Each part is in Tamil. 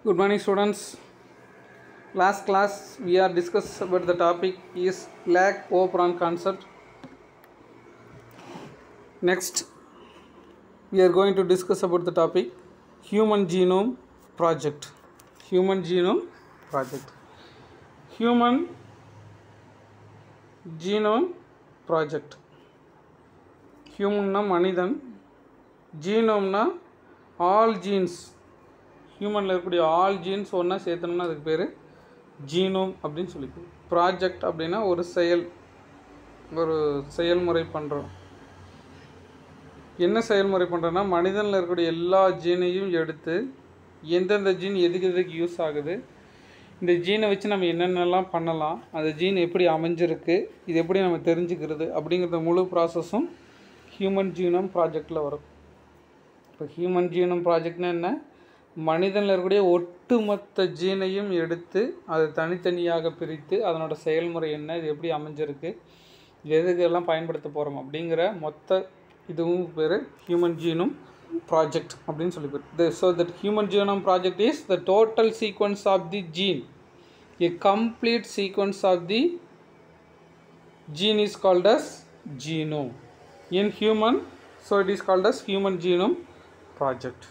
Good morning, students. Last class we are discussed about the topic is lag operon concept. Next, we are going to discuss about the topic human genome project. Human genome project. Human genome project. ஹியூமன்னா மனிதன் ஜீனோம்னா ஆல் ஜீன்ஸ் ஹியூமனில் இருக்கக்கூடிய ஆல் ஜீன்ஸ் ஒன்றா சேர்த்தோம்னா அதுக்கு பேர் ஜீனோம் அப்படின்னு சொல்லிப்போம் ப்ராஜெக்ட் அப்படின்னா ஒரு செயல் ஒரு செயல்முறை பண்ணுறோம் என்ன செயல்முறை பண்ணுறோன்னா மனிதனில் இருக்கக்கூடிய எல்லா ஜீனையும் எடுத்து எந்தெந்த ஜீன் எதுக்கு எதுக்கு யூஸ் ஆகுது இந்த ஜீனை வச்சு நம்ம என்னென்னலாம் பண்ணலாம் அந்த ஜீன் எப்படி அமைஞ்சிருக்கு இது எப்படி நம்ம தெரிஞ்சுக்கிறது அப்படிங்கிறத முழு ப்ராசஸும் ஹியூமன் ஜீனம் ப்ராஜெக்டில் வரும் இப்போ ஹியூமன் ஜீனம் ப்ராஜெக்ட்னா என்ன மனிதனில் இருக்கக்கூடிய ஒட்டுமொத்த ஜீனையும் எடுத்து அதை தனித்தனியாக பிரித்து அதனோட செயல்முறை என்ன இது எப்படி அமைஞ்சிருக்கு இது எதுக்கு எல்லாம் பயன்படுத்த போகிறோம் அப்படிங்கிற மொத்த இதுவும் பேர் ஹியூமன் ஜீனம் ப்ராஜெக்ட் அப்படின்னு சொல்லி பேர் so that human genome project is the total sequence of the gene a complete sequence of the gene is called as genome in human so it is called as human genome project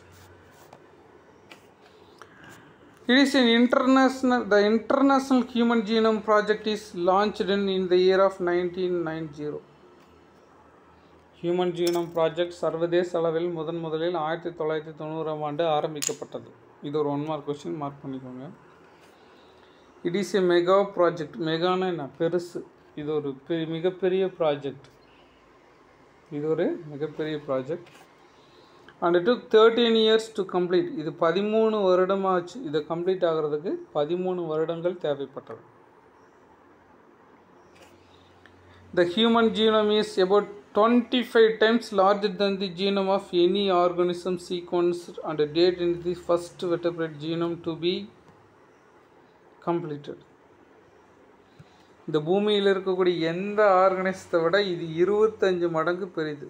it is an international the international human genome project is launched in, in the year of 1990 human genome project சர்வதேச அளவில் முதன் முதலில் ஆயிரத்தி தொள்ளாயிரத்தி தொண்ணூறாம் ஆண்டு ஆரம்பிக்கப்பட்டது இது ஒரு ஒன் மார்க் கொஸ்டின் மார்க் பண்ணிக்கோங்க it is a mega project மெகானா என்ன பெருசு இது ஒரு பெரிய மிகப்பெரிய ப்ராஜெக்ட் இது ஒரு மிகப்பெரிய project and took thirteen years to complete இது பதிமூணு வருடமாச்சு இதை கம்ப்ளீட் ஆகிறதுக்கு பதிமூணு வருடங்கள் தேவைப்பட்டது The human genome is about 25 times larger than the genome of any organism sequenced and date in the first vertebrate genome to be completed. இந்த பூமியில் இருக்கக்கூடிய எந்த ஆர்கனைசத்தை விட இது இருபத்தஞ்சு மடங்கு பெரிது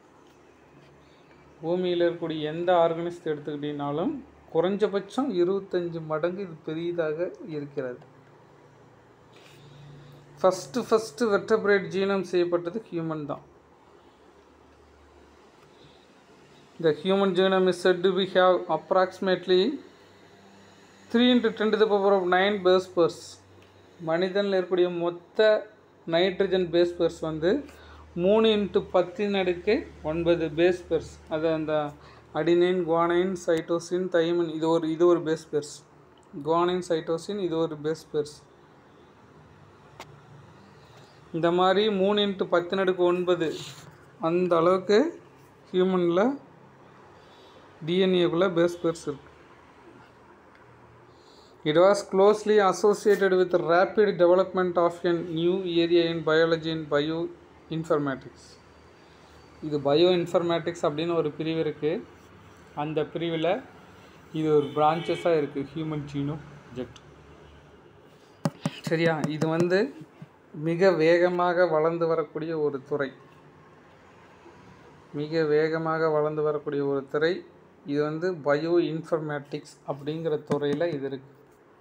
பூமியில் இருக்கக்கூடிய எந்த ஆர்கனைசத்தை எடுத்துக்கிட்டீங்கனாலும் குறைஞ்சபட்சம் இருபத்தஞ்சு மடங்கு இது பெரியதாக இருக்கிறது ஃபஸ்ட்டு ஃபஸ்ட்டு வெர்டபிரேட் ஜீனம் செய்யப்பட்டது ஹியூமன் தான் The human genome is said to be have approximately 3 into 10 to the power of 9 base pairs. மனிதனில் இருக்கக்கூடிய மொத்த நைட்ரஜன் பேஸ் பேர்ஸ் வந்து மூணு இன்ட்டு பத்தின் அடுக்கு ஒன்பது பேஸ் பேர்ஸ் அது அந்த அடினைன் குவானைன் சைட்டோசின் தைமன் இது ஒரு இது ஒரு பேஸ் பேர்ஸ் குவானைன் சைட்டோசின் இது ஒரு பேஸ் பேர்ஸ் இந்த மாதிரி மூணு இன்ட்டு பத்தின் அடுக்கு ஒன்பது அந்த அளவுக்கு ஹியூமனில் டிஎன்ஏக்குள்ளே பேஸ் பேர்ஸ் இருக்கு it was closely associated with rapid development of an new area in biology in bioinformatics இது பயோ இன்ஃபர்மேட்டிக்ஸ் அப்படின்னு ஒரு பிரிவு இருக்குது அந்த பிரிவில் இது ஒரு பிரான்ச்சஸாக இருக்குது ஹியூமன் ஜீனோ ப்ராஜெக்ட் சரியா இது வந்து மிக வேகமாக வளர்ந்து வரக்கூடிய ஒரு துறை மிக வேகமாக வளர்ந்து வரக்கூடிய ஒரு துறை இது வந்து பயோ இன்ஃபர்மேட்டிக்ஸ் அப்படிங்கிற துறையில் இது இருக்கு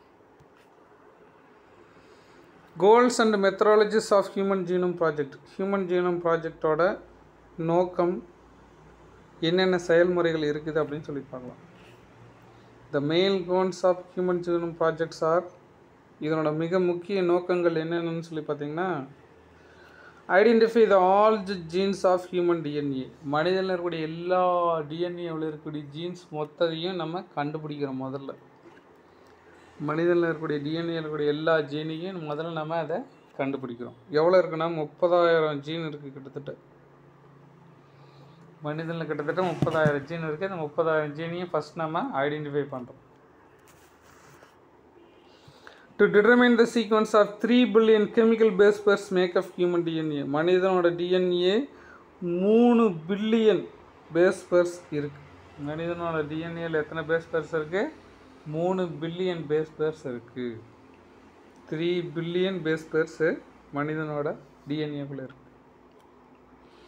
goals and methodologies of human genome project human genome ப்ராஜெக்டோட நோக்கம் என்னென்ன செயல்முறைகள் இருக்குது அப்படின்னு சொல்லி பார்க்கலாம் the main goals of human genome projects are இதனோட மிக முக்கிய நோக்கங்கள் என்னென்னு சொல்லி பார்த்தீங்கன்னா identify the all the genes of human DNA மனிதனில் இருக்கக்கூடிய எல்லா டிஎன்ஏவில் இருக்கக்கூடிய ஜீன்ஸ் மொத்தத்தையும் நம்ம கண்டுபிடிக்கிறோம் முதல்ல மனிதனில் இருக்கக்கூடிய டிஎன்ஏ இருக்கக்கூடிய எல்லா ஜீனையும் முதல்ல நம்ம அதை கண்டுபிடிக்கிறோம் எவ்வளோ இருக்குன்னா முப்பதாயிரம் ஜீன் இருக்குது கிட்டத்தட்ட மனிதனில் கிட்டத்தட்ட முப்பதாயிரம் ஜீன் இருக்குது அந்த முப்பதாயிரம் ஜீனையும் ஃபஸ்ட் நம்ம ஐடென்டிஃபை பண்ணுறோம் to determine the sequence of three billion chemical base pairs make of human DNA மனிதனோட டிஎன்ஏ மூணு பில்லியன் பேஸ் பேர்ஸ் இருக்குது மனிதனோட டிஎன்ஏல எத்தனை பேஸ் பேர்ஸ் இருக்குது மூணு பில்லியன் பேஸ் பேர்ஸ் இருக்குது த்ரீ பில்லியன் பேஸ் பேர்ஸு மனிதனோட டிஎன்ஏக்குள்ளே இருக்குது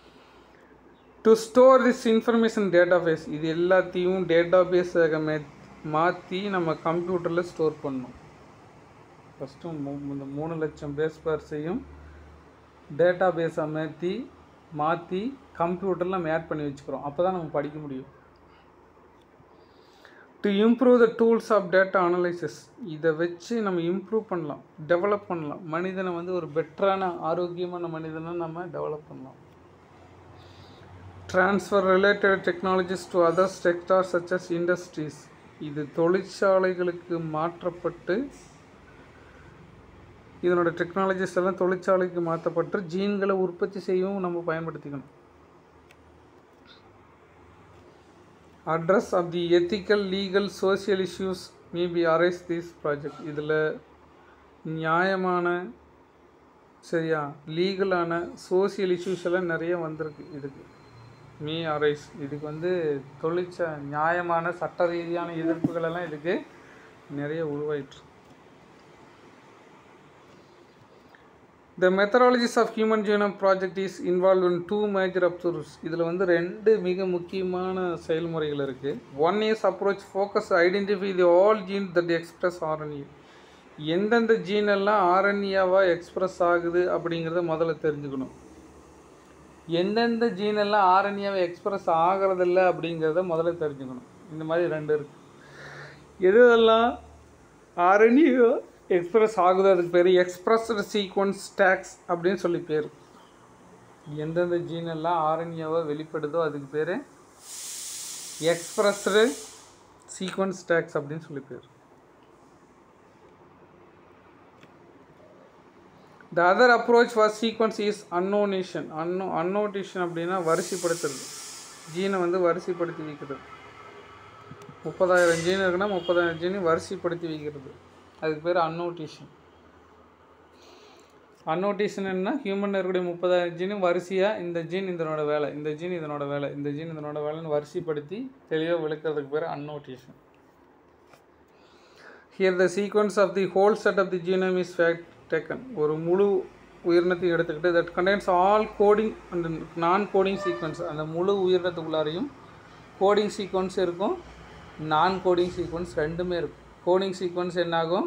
to store this information database இது எல்லாத்தையும் டேட்டா பேஸாக மாற்றி நம்ம கம்ப்யூட்டரில் ஸ்டோர் பண்ணணும் ஃபஸ்ட்டு இந்த மூணு லட்சம் பேஸ் பேர்ஸையும் டேட்டா பேஸை மாற்றி மாற்றி கம்ப்யூட்டரில் நம்ம ஆட் பண்ணி வச்சுக்கிறோம் அப்போ தான் நம்ம படிக்க முடியும் to improve the tools of data analysis இதை வச்சு நம்ம இம்ப்ரூவ் பண்ணலாம் டெவலப் பண்ணலாம் மனிதனை வந்து ஒரு பெட்டரான ஆரோக்கியமான மனிதனை நம்ம டெவலப் பண்ணலாம் transfer related technologies to other sector such as industries இது தொழிற்சாலைகளுக்கு மாற்றப்பட்டு இதனோட டெக்னாலஜிஸ் எல்லாம் தொழிற்சாலைக்கு மாற்றப்பட்டு ஜீன்களை உற்பத்தி செய்யவும் நம்ம பயன்படுத்திக்கணும் address of the ethical legal social issues maybe arise this project இதில் நியாயமான சரியா லீகலான சோசியல் இஷ்யூஸ் எல்லாம் நிறைய வந்திருக்கு இதுக்கு மீ அரைஸ் இதுக்கு வந்து தொழிற்ச நியாயமான சட்ட ரீதியான எதிர்ப்புகள் எல்லாம் இதுக்கு நிறைய உருவாயிற்று the methodologies of human genome project is involve in two major observes இதில் வந்து ரெண்டு மிக முக்கியமான செயல்முறைகள் இருக்குது one is approach focus identify the all gene that express RNA எந்தெந்த ஜீன் எல்லாம் ஆர்என்ஏவாக எக்ஸ்பிரஸ் ஆகுது அப்படிங்கிறத முதல்ல தெரிஞ்சுக்கணும் எந்தெந்த ஜீன் எல்லாம் ஆர்என்ஏவை எக்ஸ்பிரஸ் ஆகிறதில்ல அப்படிங்கிறத முதல்ல தெரிஞ்சுக்கணும் இந்த மாதிரி ரெண்டு இருக்குது எது எல்லாம் ஆர்என்ஏ எக்ஸ்பிரஸ் ஆகுது அதுக்கு பேர் எக்ஸ்பிரஸ்டு சீக்வன்ஸ் டேக்ஸ் அப்படின்னு சொல்லி பேர் எந்தெந்த ஜீன் எல்லாம் ஆர்என்ஏவை வெளிப்படுதோ அதுக்கு பேர் எக்ஸ்பிரஸ்டு சீக்வன்ஸ் டேக்ஸ் அப்படின்னு சொல்லி பேர் the other approach for sequence is annotation anno annotation அப்படின்னா வரிசைப்படுத்துறது ஜீனை வந்து வரிசைப்படுத்தி வைக்கிறது முப்பதாயிரம் ஜீன் இருக்குன்னா முப்பதாயிரம் ஜீனை வரிசைப்படுத்தி வைக்கிறது அதுக்கு பேர் அன்னோட்டேஷன் அன்னோட்டேஷன் என்ன ஹியூமன் இருக்கக்கூடிய முப்பதாயிரம் ஜீனும் வரிசையாக இந்த ஜீன் இதனோட வேலை இந்த ஜீன் இதனோட வேலை இந்த ஜீன் இதனோட வேலைன்னு வரிசைப்படுத்தி தெளிவாக விளக்குறதுக்கு பேர் annotation here the sequence of the whole set of the genome is fact taken ஒரு முழு உயிரினத்தையும் எடுத்துக்கிட்டு that contains all coding and non coding sequence அந்த முழு உயிரினத்துக்குள்ளாரையும் கோடிங் சீக்வன்ஸ் இருக்கும் நான் கோடிங் சீக்வன்ஸ் ரெண்டுமே இருக்கும் கோடிங் சீக்வன்ஸ் என்னாகும்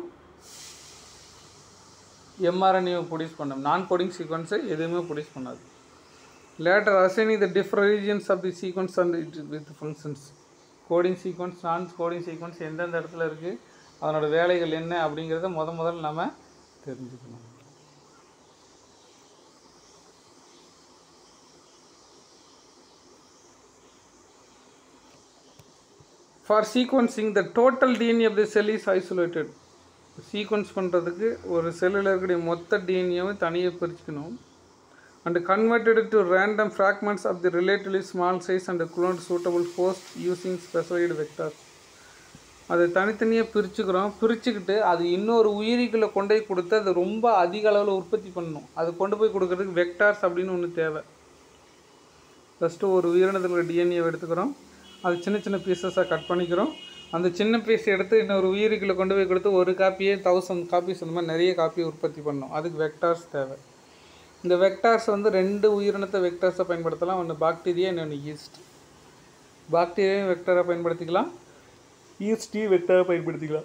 எம்ஆர்என்ஏ ப்ரொடியூஸ் பண்ணும் நான் கோடிங் சீக்வன்ஸை எதுவுமே ப்ரொடியூஸ் பண்ணாது later assigning the different regions of the sequence and it with functions coding sequence non coding sequence எந்தெந்த இடத்துல இருக்குது அதனோட வேலைகள் என்ன அப்படிங்கிறத முத முதல்ல நம்ம தெரிஞ்சுக்கணும் for sequencing the total DNA of the cell is isolated sequence பண்ணுறதுக்கு ஒரு செல்லில் இருக்கக்கூடிய மொத்த டிஎன்ஏவை தனியாக பிரிச்சுக்கணும் and converted to random fragments of the relatively small size and clone suitable host using specified vector அதை தனித்தனியாக பிரிச்சுக்கிறோம் பிரிச்சுக்கிட்டு அது இன்னொரு உயிரிகளை கொண்டு போய் கொடுத்து அது ரொம்ப அதிக அளவில் உற்பத்தி பண்ணணும் அது கொண்டு போய் கொடுக்கறதுக்கு வெக்டார்ஸ் அப்படின்னு ஒன்று தேவை ஃபஸ்ட்டு ஒரு உயிரினத்தில் டிஎன்ஏ எடுத்துக்கிறோம் அது சின்ன சின்ன பீசஸாக கட் பண்ணிக்கிறோம் அந்த சின்ன பீஸ் எடுத்து இன்னொரு உயிரிகளை கொண்டு போய் கொடுத்து ஒரு காப்பியே தௌசண்ட் காப்பீஸ் அந்த மாதிரி நிறைய காப்பி உற்பத்தி பண்ணணும் அதுக்கு வெக்டார்ஸ் தேவை இந்த வெக்டார்ஸ் வந்து ரெண்டு உயிரினத்தை வெக்டார்ஸை பயன்படுத்தலாம் ஒன்று பாக்டீரியா இன்னொன்று ஈஸ்ட் பாக்டீரியாவையும் வெக்டாராக பயன்படுத்திக்கலாம் ஈஸ்டையும் வெக்டாராக பயன்படுத்திக்கலாம்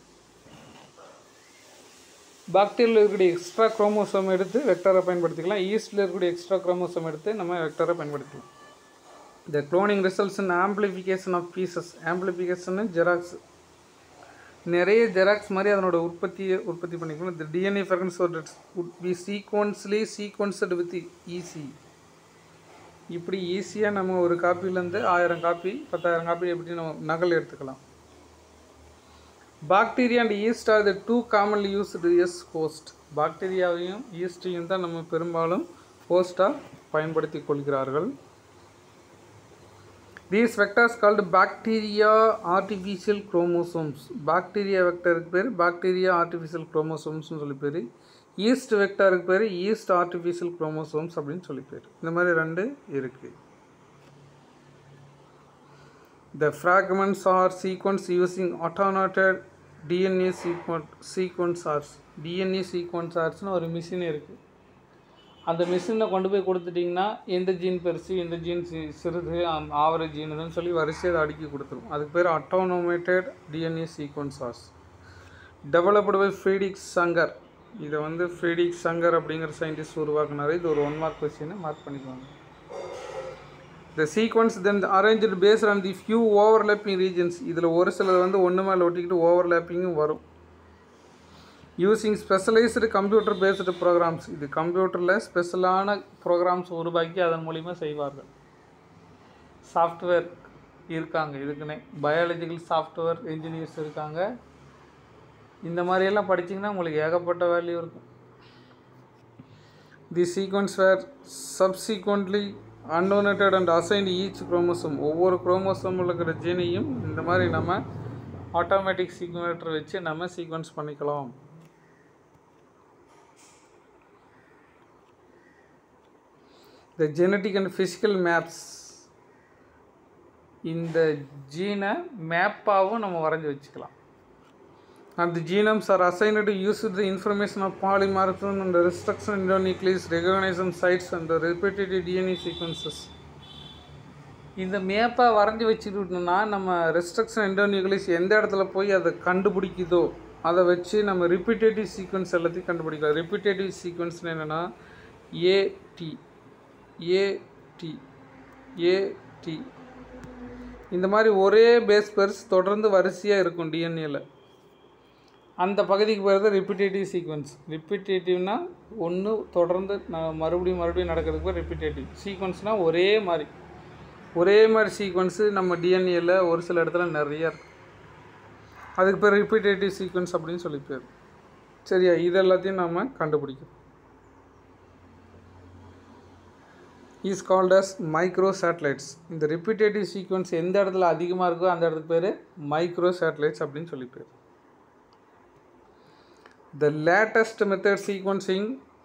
பாக்டீரியாவில் இருக்கக்கூடிய எக்ஸ்ட்ரா குரோமோசோம் எடுத்து வெக்டாராக பயன்படுத்திக்கலாம் ஈஸ்டில் இருக்கக்கூடிய எக்ஸ்ட்ரா குரோமோசோம் எடுத்து நம்ம வெக்டாராக பயன்படுத்திக்கலாம் The cloning results in amplification of pieces. Amplification xerox நிறைய ஜெராக்ஸ் மாதிரி அதனோட உற்பத்தியை உற்பத்தி பண்ணிக்கணும் இந்த DNA fragments would be sequentially sequenced with easy இப்படி ஈஸியாக நம்ம ஒரு காப்பிலேருந்து ஆயிரம் காப்பி பத்தாயிரம் காப்பி எப்படி நம்ம நகல் எடுத்துக்கலாம் bacteria and yeast are the two commonly used as host பாக்டீரியாவையும் ஈஸ்டையும் தான் நம்ம பெரும்பாலும் ஹோஸ்ட்டாக பயன்படுத்தி கொள்கிறார்கள் these vectors called bacteria artificial chromosomes bacteria வெக்டருக்கு பேர் பாக்டீரியா ஆர்டிஃபிஷியல் குரோமோசோம்ஸ்னு சொல்லி பேர் ஈஸ்ட் வெக்டருக்கு பேர் ஈஸ்ட் ஆர்டிஃபிஷியல் குரோமோசோம்ஸ் அப்படின்னு சொல்லி பேர் இந்த மாதிரி ரெண்டு இருக்குது The fragments are sequenced using automated DNA sequence sequencers DNA sequencers னு ஒரு மிஷின் இருக்குது அந்த மிஷினை கொண்டு போய் கொடுத்துட்டிங்கன்னா எந்த ஜீன் பெருசு எந்த ஜீன் சி- சிறிது ஆவரேஜ் ஜீனுதுன்னு சொல்லி வரிசையை அதை அடுக்கி கொடுத்துரும் அதுக்கு பேர் automated DNA sequencers developed by Frederick Sanger இதை வந்து ஃப்ரீடிக் சங்கர் அப்படிங்கிற சயின்டிஸ்ட் உருவாக்குனாரு இது ஒரு ஒன் மார்க் கொஸ்டினை மார்க் பண்ணிக்குவாங்க the sequence then arrange based on the few overlapping regions இதில் ஒரு சிலது வந்து ஒன்று மேலே ஒட்டிக்கிட்டு ஓவர்லேப்பிங்கும் வரும் using specialized computer based programs இது கம்ப்யூட்டரில் ஸ்பெஷலான ப்ரோக்ராம்ஸ் உருவாக்கி அதன் மூலிமா செய்வார்கள் சாஃப்ட்வேர் இருக்காங்க இதுக்குன்னே பயாலஜிக்கல் சாஃப்ட்வேர் இன்ஜினியர்ஸ் இருக்காங்க இந்த மாதிரியெல்லாம் படிச்சிங்கன்னா உங்களுக்கு ஏகப்பட்ட வேல்யூ இருக்கும் the sequence were subsequently annotated and assigned each chromosome ஒவ்வொரு குரோமோசோமில் இருக்கிற ஜீனையும் இந்த மாதிரி நம்ம ஆட்டோமேட்டிக் சீக்வனேட்டர் வச்சு நம்ம சீக்வன்ஸ் பண்ணிக்கலாம் the genetic and physical maps இந்த ஜீனை மேப்பாகவும் நம்ம வரைஞ்சி வச்சுக்கலாம் and the genomes are assigned to use the information of polymorphism and the restriction endonuclease recognition sites and the repetitive DNA sequences. இந்த மேப்பை வரைஞ்சி வச்சுக்கிட்டோம்னா நம்ம ரெஸ்ட்ரக்ஷன் எண்டோனியூக்ளிஸ் எந்த இடத்துல போய் அதை கண்டுபிடிக்குதோ அதை வச்சு நம்ம ரிப்பீட்டேட்டிவ் சீக்வன்ஸ் எல்லாத்தையும் கண்டுபிடிக்கலாம் ரிப்பீட்டேட்டிவ் சீக்வன்ஸ் என்னென்னா ஏடி ஏடி ஏடி இந்த மாதிரி ஒரே பேஸ் பெர்ஸ் தொடர்ந்து வரிசையாக இருக்கும் டிஎன்ஏல அந்த பகுதிக்கு போகிறது ரிப்பிட்டேட்டிவ் சீக்வன்ஸ் ரிப்பிட்டேட்டிவ்னா ஒன்று தொடர்ந்து நான் மறுபடியும் மறுபடியும் நடக்கிறதுக்கு பேர் ரிப்பிட்டேட்டிவ் சீக்வன்ஸ்னால் ஒரே மாதிரி ஒரே மாதிரி சீக்வன்ஸு நம்ம டிஎன்ஏல ஒரு சில இடத்துல நிறைய இருக்கு அதுக்கு பேர் ரிப்பிட்டேட்டிவ் சீக்வன்ஸ் அப்படின்னு சொல்லி பேர் சரியா இது எல்லாத்தையும் நாம் கண்டுபிடிக்கணும் is called as micro satellites இந்த ரிப்பிட்டேட்டிவ் சீக்வன்ஸ் எந்த இடத்துல அதிகமாக இருக்கோ அந்த இடத்துக்கு பேர் மைக்ரோ சேட்டலைட்ஸ் அப்படின்னு சொல்லி பேர் The latest method sequencing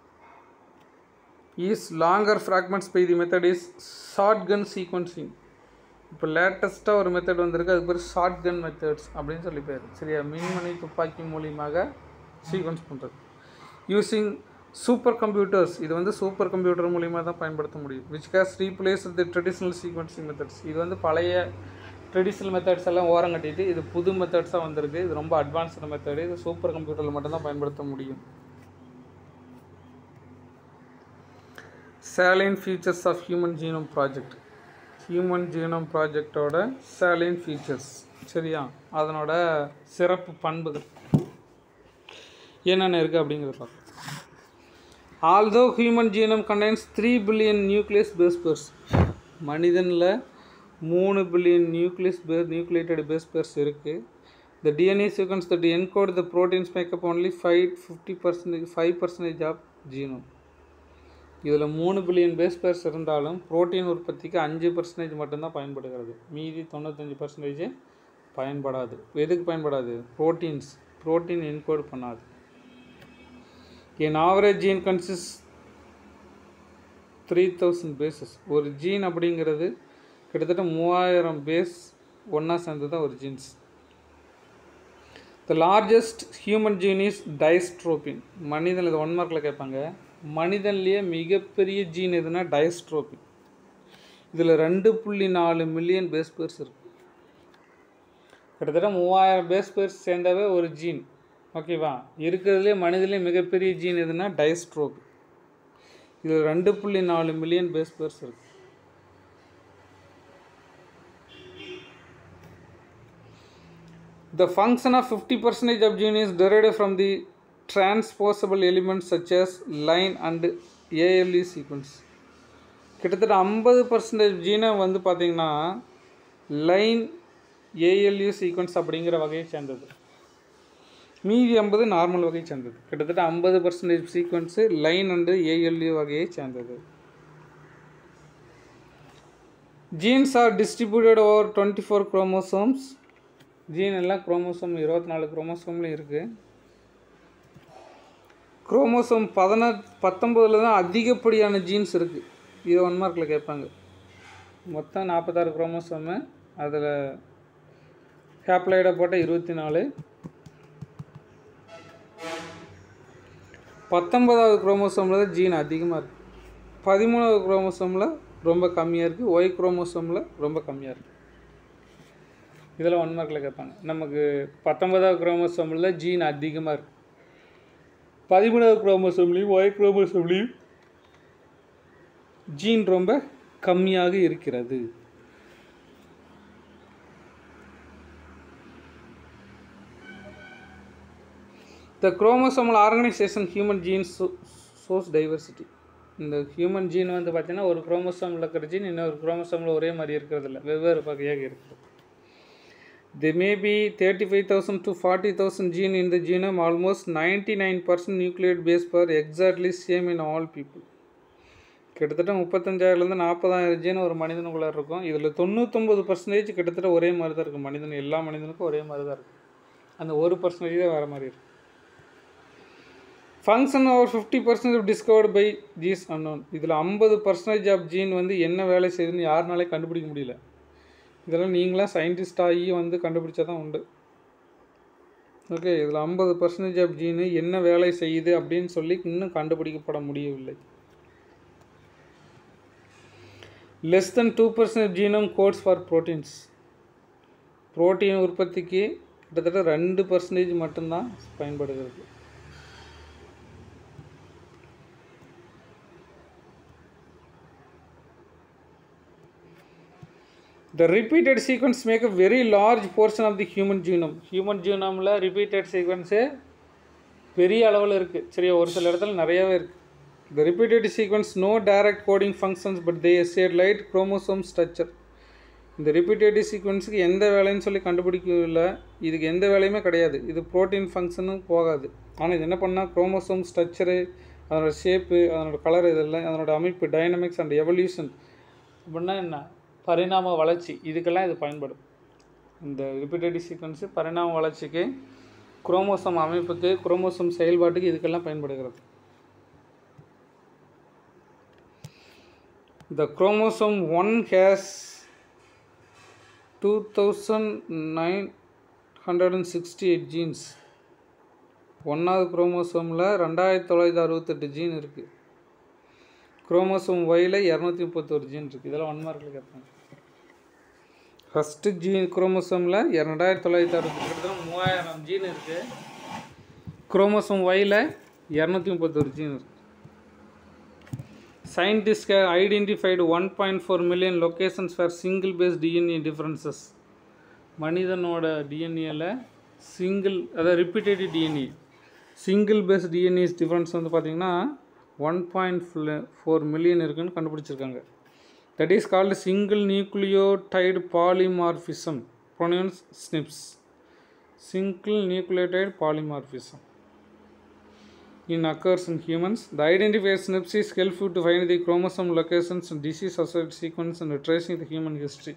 is longer fragments by the method is shotgun sequencing இப்போ லேட்டஸ்ட்டாக ஒரு மெத்தட் வந்திருக்கு அதுக்கு பேர் ஷார்ட்கன் மெத்தட்ஸ் அப்படின்னு சொல்லி பேர் சரியா மின்மணி துப்பாக்கி மூலியமாக சீக்வன்ஸ் பண்ணுறது யூஸிங் சூப்பர் கம்ப்யூட்டர்ஸ் இது வந்து சூப்பர் கம்ப்யூட்டர் மூலியமாக தான் பயன்படுத்த முடியும் which case replace the traditional sequencing methods இது வந்து பழைய ட்ரெடிஷ்னல் மெத்தட்ஸ் எல்லாம் ஓரம் கட்டிட்டு இது புது மெத்தட்ஸாக வந்திருக்கு இது ரொம்ப அட்வான்ஸ்டு மெத்தடு இது சூப்பர் கம்ப்யூட்டரில் மட்டும்தான் பயன்படுத்த முடியும் salient features of human genome project human genome ப்ராஜெக்டோட சேலைன் ஃபீச்சர்ஸ் சரியா அதனோட சிறப்பு பண்புகள் என்னென்ன இருக்குது அப்படிங்கிறத பார்க்கலாம் although human genome contains three billion nucleus base pairs மனிதனில் மூணு billion nucleus pair nucleated base pairs இருக்குது the DNA sequence that encode the proteins makeup only five fifty percentage five percentage of genome இதில் மூணு பில்லியன் பேஸ் பேர்ஸ் இருந்தாலும் புரோட்டீன் உற்பத்திக்கு அஞ்சு பர்சன்டேஜ் மட்டும்தான் பயன்படுகிறது மீதி தொண்ணூத்தஞ்சு பர்சன்டேஜ் பயன்படாது எதுக்கு பயன்படாது ப்ரோட்டீன்ஸ் ப்ரோட்டீன் என்கோட் பண்ணாது an average gene consists three thousand bases ஒரு ஜீன் அப்படிங்கிறது கிட்டத்தட்ட மூவாயிரம் பேஸ் ஒன்றா சேர்ந்து தான் ஒரு genes the largest human gene is dystrophin மனிதன் இது ஒன் மார்க்கில் கேட்பாங்க மனிதன்லேயே மிகப்பெரிய ஜீன் எதுனா டைஸ்ட்ரோபின் இதில் ரெண்டு புள்ளி நாலு மில்லியன் பேஸ் பேர்ஸ் இருக்கு கிட்டத்தட்ட மூவாயிரம் பேஸ் பேர்ஸ் சேர்ந்தாவே ஒரு ஜீன் ஓகேவா இருக்கிறதுலே மனிதன்லேயே மிகப்பெரிய ஜீன் எதுனா டைஸ்ட்ரோபி இதில் ரெண்டு புள்ளி நாலு மில்லியன் பேஸ் பேர்ஸ் இருக்கு The function of 50% of gene is derived from the transposable elements such as line and ALE sequence. கிட்டத்தட்ட ஐம்பது பர்சன்டேஜ் ஜீனை வந்து பார்த்தீங்கன்னா லைன் ஏஎல்யூ சீக்வன்ஸ் அப்படிங்கிற வகையை சேர்ந்தது மீதி ஐம்பது நார்மல் வகையை சேர்ந்தது கிட்டத்தட்ட ஐம்பது percentage sequence line and ALU வகையை சேர்ந்தது genes are distributed over twenty four chromosomes gene எல்லாம் குரோமோசோம் இருபத்தி நாலு குரோமோசோம்லையும் இருக்குது குரோமோசோம் பதினா பத்தொம்போதில் தான் அதிகப்படியான ஜீன்ஸ் இருக்குது இது ஒன் மார்க்கில் கேட்பாங்க மொத்தம் நாற்பத்தாறு குரோமோசோமு அதில் ஹேப்ளைடாக போட்ட இருபத்தி நாலு பத்தொன்பதாவது குரோமோசோமில் தான் ஜீன் அதிகமாக இருக்குது பதிமூணாவது குரோமோசோமில் ரொம்ப கம்மியாக இருக்குது ஒய் குரோமோசோமில் ரொம்ப கம்மியாக இருக்குது இதில் ஒன் மார்க்கில் கேட்பாங்க நமக்கு பத்தொன்பதாவது குரோமோசோமில் ஜீன் அதிகமாக இருக்குது பதிமூணாவது குரோமோசோம்லேயும் ஒய் குரோமோசோம்லேயும் ஜீன் ரொம்ப கம்மியாக இருக்கிறது the chromosomal organization human genes source diversity இந்த ஹியூமன் ஜீன் வந்து பார்த்தீங்கன்னா ஒரு குரோமோசோமில் இருக்கிற ஜீன் இன்னொரு குரோமோசோமில் ஒரே மாதிரி இருக்கிறது இல்லை வெவ்வேறு வகையாக இருக்குது the may be thirty five thousand to forty thousand gene in the genome almost ninety nine percent nucleotide base pair exactly same in all people கிட்டத்தட்ட முப்பத்தஞ்சாயிரம்லேருந்து நாற்பதாயிரம் ஜீன் ஒரு மனிதனுக்குள்ளே இருக்கும் இதில் தொண்ணூத்தொம்பது பர்சன்டேஜ் கிட்டத்தட்ட ஒரே மாதிரி தான் இருக்கும் மனிதன் எல்லா மனிதனுக்கும் ஒரே மாதிரி தான் இருக்கும் அந்த ஒரு பர்சன்டேஜ் தான் வேறு மாதிரி இருக்கும் function over fifty percentage discovered by ஜீஸ் அன்னோன் இதில் ஐம்பது பர்சன்டேஜ் ஆஃப் ஜீன் வந்து என்ன வேலை செய்யுதுன்னு யாருனாலே கண்டுபிடிக்க முடியல இதெல்லாம் நீங்களாம் சயின்டிஸ்ட் ஆகி வந்து கண்டுபிடிச்சா தான் உண்டு ஓகே இதில் ஐம்பது பர்சன்டேஜ் ஆஃப் ஜீனு என்ன வேலை செய்யுது அப்படின்னு சொல்லி இன்னும் கண்டுபிடிக்கப்பட முடியவில்லை less than two percent genome codes for proteins protein உற்பத்திக்கு கிட்டத்தட்ட ரெண்டு பர்சன்டேஜ் மட்டும்தான் பயன்படுகிறது The repeated sequence make a very large portion of the human genome. Human genomeல repeated sequence பெரிய அளவில் இருக்குது சரியா ஒரு சில இடத்துல நிறையாவே இருக்குது The repeated sequence no direct coding functions but they share light chromosome structure. இந்த ரிப்பீட்டேட்டிவ் சீக்வன்ஸுக்கு எந்த வேலைன்னு சொல்லி கண்டுபிடிக்கல இதுக்கு எந்த வேலையுமே கிடையாது இது ப்ரோட்டீன் ஃபங்க்ஷனும் போகாது ஆனால் இது என்ன பண்ணால் குரோமோசோம் ஸ்ட்ரக்சரு அதனோட ஷேப்பு அதனோட கலர் இதெல்லாம் அதனோட அமைப்பு டைனமிக்ஸ் அண்ட் எவல்யூஷன் அப்படின்னா என்ன பரிணாம வளர்ச்சி இதுக்கெல்லாம் இது பயன்படும் இந்த ரிப்பீட்டேட்டிவ் சீக்வன்ஸு பரிணாம வளர்ச்சிக்கு குரோமோசோம் அமைப்புக்கு குரோமோசோம் செயல்பாட்டுக்கு இதுக்கெல்லாம் பயன்படுகிறது The chromosome 1 has 2968 genes. ஒன்றாவது குரோமோசோமில் ரெண்டாயிரத்தி தொள்ளாயிரத்தி அறுபத்தெட்டு ஜீன் இருக்குது குரோமோசோம் ஒயில் இரநூத்தி முப்பத்தொரு ஜீன் இருக்குது இதெல்லாம் ஒன் மார்க்கில் கேட்பாங்க ஃபஸ்ட்டு ஜீன் குரோமோசோமில் ரெண்டாயிரத்தி தொள்ளாயிரத்தி அறுபத்தி கிட்டத்தட்ட மூவாயிரம் ஜீன் இருக்குது குரோமோசோம் ஒயில் இரநூத்தி முப்பத்தொரு ஜீன் இருக்குது Scientists have identified 1.4 million locations for single base DNA differences. மனிதனோட டிஎன்ஏல சிங்கிள் அதாவது repeated DNA single base DNAs difference வந்து பார்த்திங்கன்னா ஒன் பாயிண்ட் ஃபோர் மில்லியன் இருக்குன்னு கண்டுபிடிச்சிருக்காங்க that is called single nucleotide polymorphism pronounced SNPs single nucleotide polymorphism in occurs in humans. The identifier SNPs is helpful to find the chromosome locations and disease associated sequence and tracing the human history.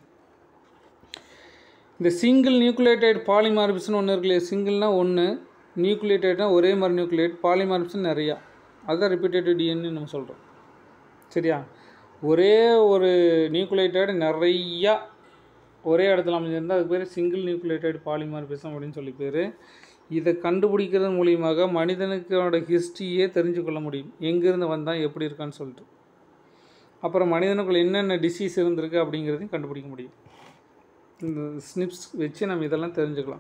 இந்த சிங்கிள் நியூக்ளியேட்டட் பாலிமார்பிஸ்னு ஒன்று இருக்கு இல்லையா சிங்கிள்னா ஒன்று நியூக்ளியேட்டட்னா ஒரே மாதிரி நியூக்ளியேட் பாலிமார்பிஸ்னு நிறையா அதுதான் ரிப்பீட்டட் டிஎன்னு நம்ம சொல்கிறோம் சரியா ஒரே ஒரு நியூக்ளியேட்டட் நிறையா ஒரே இடத்துல அமைஞ்சிருந்தால் அதுக்கு பேர் சிங்கிள் நியூக்ளியேட்டட் பாலிமார்பிசம் அப்படின்னு சொல்லி பேர் இதை கண்டுபிடிக்கிறது மூலியமாக மனிதனுக்கோட ஹிஸ்ட்ரியே தெரிஞ்சு கொள்ள முடியும் எங்கேருந்து வந்தால் எப்படி இருக்கான்னு சொல்லிட்டு அப்புறம் மனிதனுக்குள்ள என்னென்ன டிசீஸ் இருந்திருக்கு அப்படிங்கிறதையும் கண்டுபிடிக்க முடியும் இந்த ஸ்னிப்ஸ் வச்சு நம்ம இதெல்லாம் தெரிஞ்சுக்கலாம்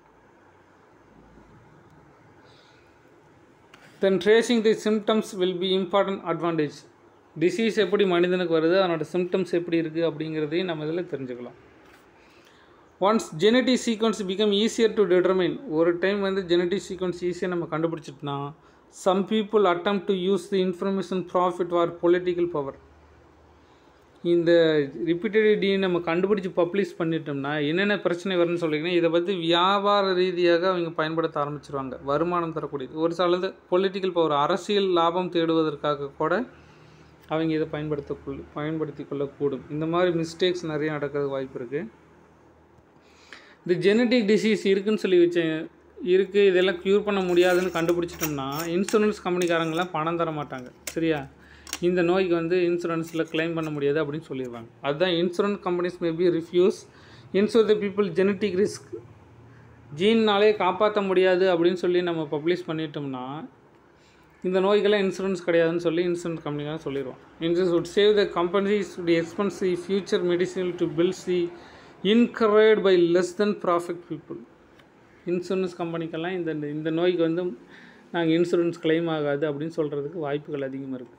then tracing the symptoms will be important advantage disease எப்படி மனிதனுக்கு வருது அதனோட சிம்டம்ஸ் எப்படி இருக்குது அப்படிங்கிறதையும் நம்ம இதில் தெரிஞ்சுக்கலாம் once genetic sequence become easier to determine ஒரு டைம் வந்து ஜெனட்டிக் சீக்வன்ஸ் ஈஸியாக நம்ம கண்டுபிடிச்சிட்டோம்னா some people attempt to use the information profit or political power இந்த ரிப்பீட்டட் டிஎன் நம்ம கண்டுபிடிச்சி பப்ளிஷ் பண்ணிட்டோம்னா என்னென்ன பிரச்சனை வரும்னு சொல்லிங்கன்னா இதை பற்றி வியாபார ரீதியாக அவங்க பயன்படுத்த ஆரம்பிச்சிருவாங்க வருமானம் தரக்கூடியது ஒரு சிலது பொலிட்டிக்கல் பவர் அரசியல் லாபம் தேடுவதற்காக கூட அவங்க இதை பயன்படுத்த பயன்படுத்தி கொள்ளக்கூடும் இந்த மாதிரி மிஸ்டேக்ஸ் நிறைய நடக்கிறதுக்கு வாய்ப்பு இருக்குது இந்த ஜெனட்டிக் டிசீஸ் இருக்குன்னு சொல்லி வச்சேன் இருக்குது இதெல்லாம் க்யூர் பண்ண முடியாதுன்னு கண்டுபிடிச்சிட்டோம்னா இன்சூரன்ஸ் கம்பெனிக்காரங்களாம் பணம் தர மாட்டாங்க சரியா இந்த நோய்க்கு வந்து இன்சூரன்ஸில் கிளைம் பண்ண முடியாது அப்படின்னு சொல்லிடுவாங்க அதுதான் insurance companies maybe refuse insure the people genetic risk ஜீன்னாலே காப்பாற்ற முடியாது அப்படின்னு சொல்லி நம்ம பப்ளிஷ் பண்ணிட்டோம்னா இந்த நோய்க்கெல்லாம் இன்சூரன்ஸ் கிடையாதுன்னு சொல்லி இன்சூரன்ஸ் கம்பெனிக்காக சொல்லிடுவோம் insurance would save the companies the expense the future medicine to bills the incurred by less than profit people insurance கம்பெனிக்கெல்லாம் இந்த இந்த நோய்க்கு வந்து நாங்கள் இன்சூரன்ஸ் claim ஆகாது அப்படின்னு சொல்கிறதுக்கு வாய்ப்புகள் அதிகமாக இருக்குது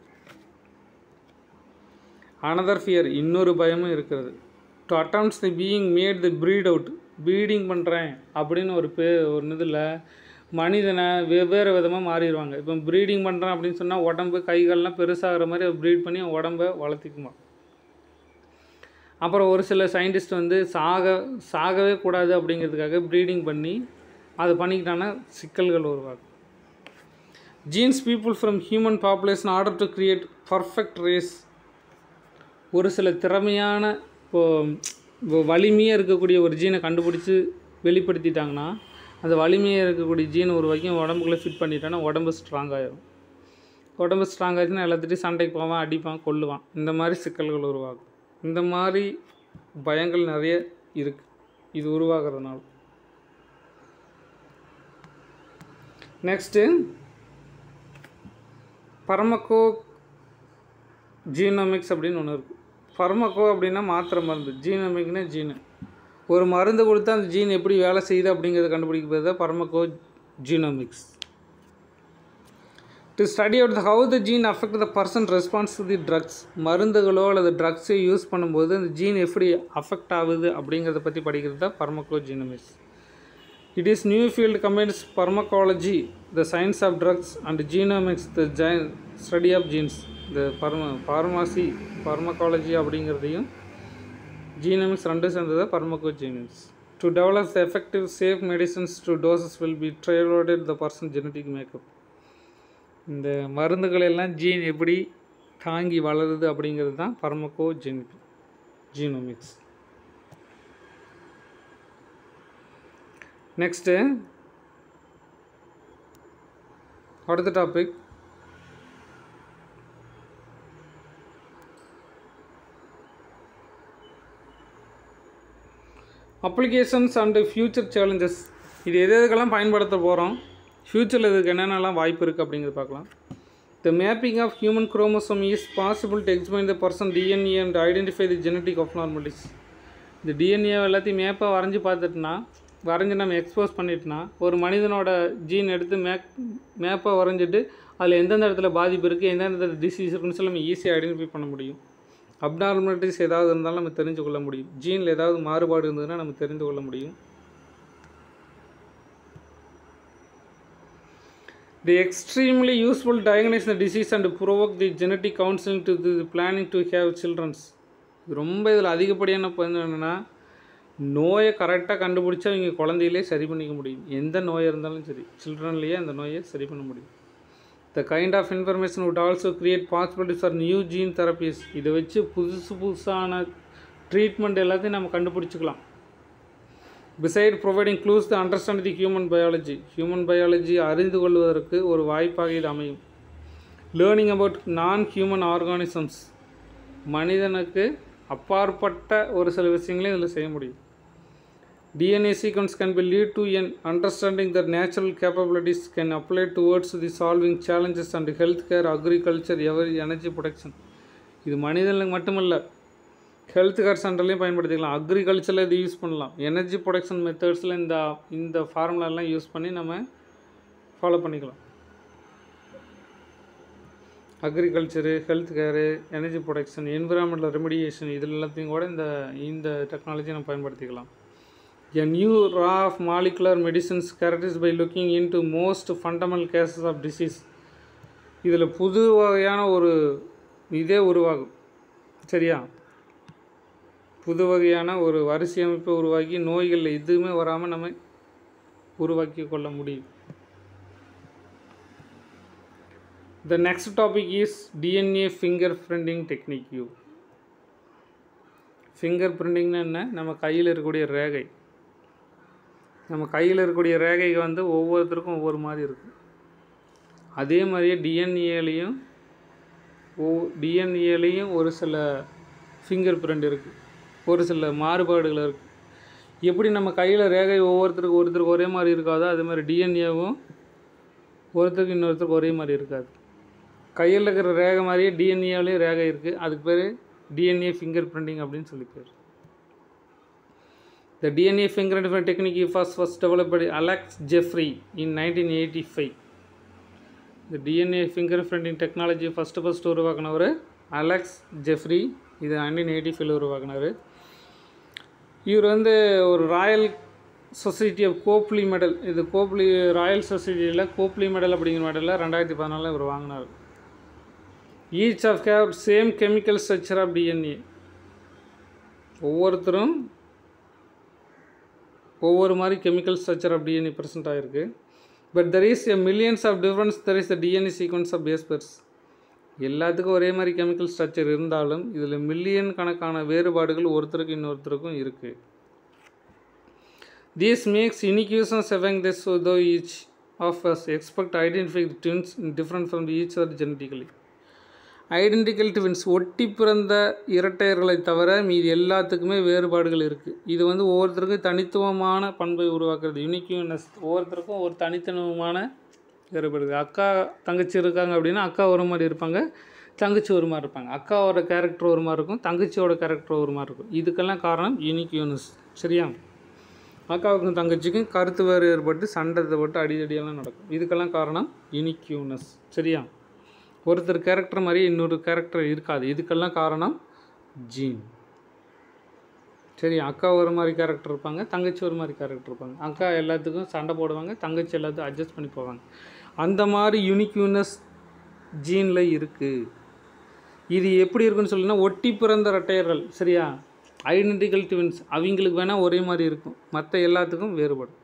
அனதர் ஃபியர் இன்னொரு பயமும் இருக்கிறது to attempts the being made the breed out breeding பண்ணுறேன் அப்படின்னு ஒரு பே ஒரு இதில் மனிதனை வெவ்வேறு விதமாக மாறிடுவாங்க இப்போ ப்ரீடிங் பண்ணுறேன் அப்படின்னு சொன்னால் உடம்பு கைகள்லாம் பெருசாகிற மாதிரி ப்ரீட் பண்ணி அவன் உடம்ப வளர்த்திக்குமா அப்புறம் ஒரு சில சயின்டிஸ்ட் வந்து சாக சாகவே கூடாது அப்படிங்கிறதுக்காக ப்ரீடிங் பண்ணி அது பண்ணிக்கிட்டாங்கன்னா சிக்கல்கள் உருவாகும் genes people from human population order to create perfect race ஒரு சில திறமையான இப்போது வலிமையாக இருக்கக்கூடிய ஒரு ஜீனை கண்டுபிடிச்சி வெளிப்படுத்திட்டாங்கன்னா அந்த வலிமையாக இருக்கக்கூடிய ஜீனை உருவாக்கி அவன் உடம்புக்குள்ளே ஃபிட் பண்ணிட்டான்னா உடம்பு ஸ்ட்ராங் ஆயிரும் உடம்பு ஸ்ட்ராங் ஆச்சுன்னா எல்லாத்துட்டையும் சண்டைக்கு போவான் அடிப்பான் கொல்லுவான் இந்த மாதிரி சிக்கல்கள் உருவாகும் இந்த மாதிரி பயங்கள் நிறைய இருக்குது இது உருவாகிறதுனால நெக்ஸ்ட்டு பரமக்கோ ஜீனோமிக்ஸ் அப்படின்னு ஒன்று இருக்குது பர்மக்கோ அப்படின்னா மாத்திரை மருந்து ஜீனோமிக்னா ஜீனு ஒரு மருந்து கொடுத்தா அந்த ஜீன் எப்படி வேலை செய்யுது அப்படிங்கிறத கண்டுபிடிக்கிறது தான் pharmacogenomics to study out how the gene affect the person response to the drugs மருந்துகளோ அல்லது ட்ரக்ஸை யூஸ் பண்ணும்போது அந்த ஜீன் எப்படி அஃபெக்ட் ஆகுது அப்படிங்கிறத பற்றி படிக்கிறது தான் pharmacogenomics it is new field combines pharmacology the science of drugs and genomics the gene study of genes இந்த பர்ம ஃபார்மாசி பர்மகாலஜி அப்படிங்கிறதையும் ஜீனமிக்ஸ் ரெண்டும் சேர்ந்தது pharmacogenomics to develop the effective safe medicines to doses will be tailored the person genetic makeup இந்த மருந்துகள் எல்லாம் ஜீன் எப்படி தாங்கி வளருது அப்படிங்கிறது தான் பர்மகோ ஜீன் ஜீனோமிக்ஸ் நெக்ஸ்ட்டு அடுத்த topic applications and future challenges இது எது எதுக்கெல்லாம் பயன்படுத்த போகிறோம் ஃப்யூச்சரில் இதுக்கு என்னென்னலாம் வாய்ப்பு இருக்குது அப்படிங்கிறது பார்க்கலாம் the mapping of human chromosome is possible to explain the person DNA and identify the genetic abnormalities இந்த டிஎன்ஏ எல்லாத்தையும் மேப்பாக வரைஞ்சி பார்த்துட்டுனா வரைஞ்சி நம்ம எக்ஸ்போஸ் பண்ணிட்டுனா ஒரு மனிதனோட ஜீன் எடுத்து மேப் மேப்பாக வரைஞ்சிட்டு அதில் எந்தெந்த இடத்துல பாதிப்பு இருக்குது எந்தெந்த இடத்துல டிசீஸ் இருக்குன்னு சொல்லி நம்ம ஈஸியாக ஐடென்டிஃபை பண்ண முடியும் அப்நார்மலிட்டிஸ் ஏதாவது இருந்தாலும் நம்ம தெரிஞ்சு கொள்ள முடியும் ஜீனில் ஏதாவது மாறுபாடு இருந்ததுன்னா நம்ம தெரிந்து கொள்ள முடியும் the extremely useful diagnose the disease and provoke the genetic counselling to the planning to have childrens ரொம்ப இதில் அதிகப்படியான பதிவு என்னென்னா நோயை கரெக்டாக கண்டுபிடிச்சா இவங்க குழந்தையிலே சரி பண்ணிக்க முடியும் எந்த நோய் இருந்தாலும் சரி சில்ட்ரன்லேயே அந்த நோயை சரி பண்ண முடியும் the kind of information would also create possibilities for new gene therapies இதை வச்சு புதுசு புதுசான ட்ரீட்மெண்ட் எல்லாத்தையும் நம்ம கண்டுபிடிச்சிக்கலாம் beside providing clues the understand the human biology human biology அறிந்து கொள்வதற்கு ஒரு வாய்ப்பாக இது அமையும் learning about non human organisms மனிதனுக்கு அப்பாற்பட்ட ஒரு சில விஷயங்களையும் இதில் செய்ய முடியும் DNA sequence can be lead to an understanding that natural capabilities can apply towards the solving challenges and healthcare, agriculture, ever energy production. இது மனிதனுக்கு மட்டுமல்ல ஹெல்த் கேர் சென்டர்லையும் பயன்படுத்திக்கலாம் அக்ரிகல்ச்சரில் இது யூஸ் பண்ணலாம் எனர்ஜி ப்ரொடக்ஷன் மெத்தட்ஸில் இந்த இந்த ஃபார்முலாலாம் யூஸ் பண்ணி நம்ம ஃபாலோ பண்ணிக்கலாம் agriculture health care energy production environmental remediation இதில் எல்லாத்தையும் கூட இந்த இந்த டெக்னாலஜி நம்ம பயன்படுத்திக்கலாம் A new raw of molecular medicines characterized by looking into most fundamental cases of disease. இதில் புது வகையான ஒரு இதே உருவாகும் சரியா புது வகையான ஒரு வரிசை அமைப்பை உருவாக்கி நோய்கள் எதுவுமே வராமல் நம்ம உருவாக்கி கொள்ள முடியும் the next topic is DNA finger fingerprinting technique you ஃபிங்கர் பிரிண்டிங்னா என்ன நம்ம கையில் இருக்கக்கூடிய ரேகை நம்ம கையில் இருக்கக்கூடிய ரேகைக்கு வந்து ஒவ்வொருத்தருக்கும் ஒவ்வொரு மாதிரி இருக்கும் அதே மாதிரியே டிஎன்ஏலையும் ஓ டிஎன்ஏலையும் ஒரு சில ஃபிங்கர் பிரிண்ட் இருக்குது ஒரு சில மாறுபாடுகள் இருக்குது எப்படி நம்ம கையில் ரேகை ஒவ்வொருத்தருக்கு ஒருத்தருக்கு ஒரே மாதிரி இருக்காதோ அதே மாதிரி டிஎன்ஏவும் ஒருத்தருக்கு இன்னொருத்தருக்கு ஒரே மாதிரி இருக்காது கையில் இருக்கிற ரேகை மாதிரியே டிஎன்ஏவிலையும் ரேகை இருக்குது அதுக்கு பேர் டிஎன்ஏ ஃபிங்கர் பிரிண்டிங் அப்படின்னு சொல்லி பேர் The DNA fingerprint technique was first developed by Alex Jeffrey in 1985. இந்த DNA finger printing technology first first உருவாக்குனவர் அலெக்ஸ் ஜெஃப்ரி இது நைன்டீன் எயிட்டி ஃபைவ்ல உருவாக்குனார் இவர் வந்து ஒரு royal society of Copley medal இது கோப்லி ராயல் சொசைட்டியில் கோப்லி மெடல் அப்படிங்கிற மெடலில் ரெண்டாயிரத்தி பதினாலில் இவர் வாங்கினார் each of have same chemical structure of DNA ஒவ்வொருத்தரும் ஒவ்வொரு மாதிரி chemical structure of DNA present ஆகிருக்கு but there is a millions of difference there is the DNA sequence of base பெர்ஸ் எல்லாத்துக்கும் ஒரே மாதிரி கெமிக்கல் ஸ்ட்ரக்சர் இருந்தாலும் இதில் மில்லியன் கணக்கான வேறுபாடுகள் ஒருத்தருக்கு இன்னொருத்தருக்கும் இருக்குது these makes uniqueness among this though each of us expect identify twins different from each are genetically identical twins ஒட்டி பிறந்த இரட்டையர்களை தவிர மீதி எல்லாத்துக்குமே வேறுபாடுகள் இருக்குது இது வந்து ஒவ்வொருத்தருக்கும் தனித்துவமான பண்பை உருவாக்குறது யூனிக்யூனஸ் ஒவ்வொருத்தருக்கும் ஒரு தனித்துவமான வேறுபடுது அக்கா தங்கச்சி இருக்காங்க அப்படின்னா அக்கா ஒரு மாதிரி இருப்பாங்க தங்கச்சி ஒரு மாதிரி இருப்பாங்க அக்காவோட கேரக்டர் ஒரு மாதிரி இருக்கும் தங்கச்சியோட கேரக்டர் ஒரு மாதிரி இருக்கும் இதுக்கெல்லாம் காரணம் யூனிக்யூனஸ் சரியா அக்காவுக்கும் தங்கச்சிக்கும் கருத்து வேறு ஏற்பட்டு சண்டை போட்டு அடிதடியெல்லாம் நடக்கும் இதுக்கெல்லாம் காரணம் யூனிக்யூனஸ் சரியா ஒருத்தர் கேரக்டர் மாதிரி இன்னொரு கேரக்டர் இருக்காது இதுக்கெல்லாம் காரணம் ஜீன் சரி அக்கா ஒரு மாதிரி கேரக்டர் இருப்பாங்க தங்கச்சி ஒரு மாதிரி கேரக்டர் இருப்பாங்க அக்கா எல்லாத்துக்கும் சண்டை போடுவாங்க தங்கச்சி எல்லாத்தையும் அட்ஜஸ்ட் பண்ணி போவாங்க அந்த மாதிரி யூனிக்யூனஸ் ஜீனில் இருக்குது இது எப்படி இருக்குன்னு சொல்லினா ஒட்டி பிறந்த ரெட்டையர்கள் சரியா ஐடென்டிக்கல் ட்வின்ஸ் அவங்களுக்கு வேணால் ஒரே மாதிரி இருக்கும் மற்ற எல்லாத்துக்கும் வேறுபடும்